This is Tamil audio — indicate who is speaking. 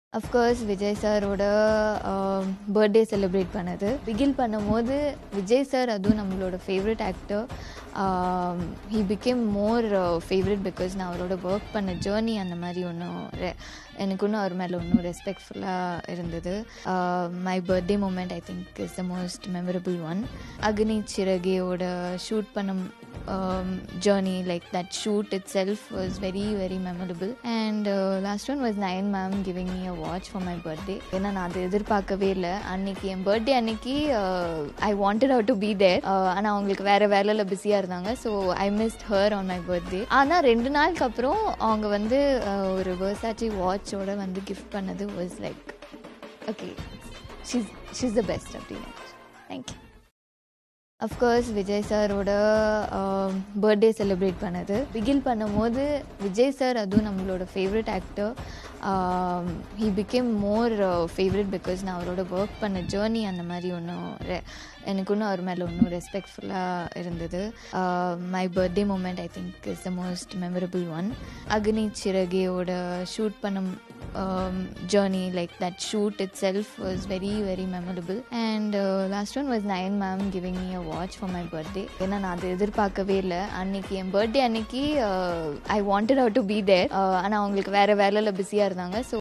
Speaker 1: அஃப்கோர்ஸ் விஜய் சாரோட பர்த்டே செலிப்ரேட் பண்ணது பிகில் பண்ணும்போது விஜய் சார் அதுவும் நம்மளோட favourite actor he became more favourite because நான் அவரோட ஒர்க் பண்ண ஜேர்னி அந்த மாதிரி ஒன்றும் எனக்கு இன்னும் அவர் மேலே ஒன்றும் ரெஸ்பெக்ட்ஃபுல்லாக இருந்தது my birthday moment I think is the most memorable one Agni சிறகியோட ஷூட் பண்ண journey like that shoot itself was very very memorable and last one was Nayan ma'am giving me a watch for my birthday ஏன்னா நான் அதை எதிர்பார்க்கவே இல்லை அன்னைக்கு என் பர்த்டே அன்னைக்கு I wanted out to be there ஆனால் அவங்களுக்கு வேறு வேலையில் பிஸியாக இருந்தாங்க so I missed her on my birthday ஆனால் ரெண்டு நாளுக்கு அப்புறம் அவங்க வந்து ஒரு வேர்சாச்சி வாட்சோட வந்து கிஃப்ட் பண்ணது was like okay she's she's the best அப்படின்னு தேங்க்யூ அஃப்கோர்ஸ் விஜய் சாரோட பர்த்டே செலிப்ரேட் பண்ணது பிகில் பண்ணும்போது விஜய் சார் அதுவும் நம்மளோட favourite actor he became more favourite because நான் அவரோட ஒர்க் பண்ண ஜேர்னி அந்த மாதிரி ஒன்றும் எனக்கு இன்னும் அவர் மேலே ஒன்றும் ரெஸ்பெக்ட்ஃபுல்லாக இருந்தது my birthday moment I think is the most memorable one Agni சிறகியோட ஷூட் பண்ண journey like that shoot itself was very very memorable and last one was Nayan ma'am giving me a watch for my birthday ஏன்னா நான் அதை எதிர்பார்க்கவே இல்லை அன்னைக்கு என் பர்த்டே அன்னைக்கு I wanted out to be there ஆனால் அவங்களுக்கு வேறு வேலையில் பிஸியாக இருந்தாங்க ஸோ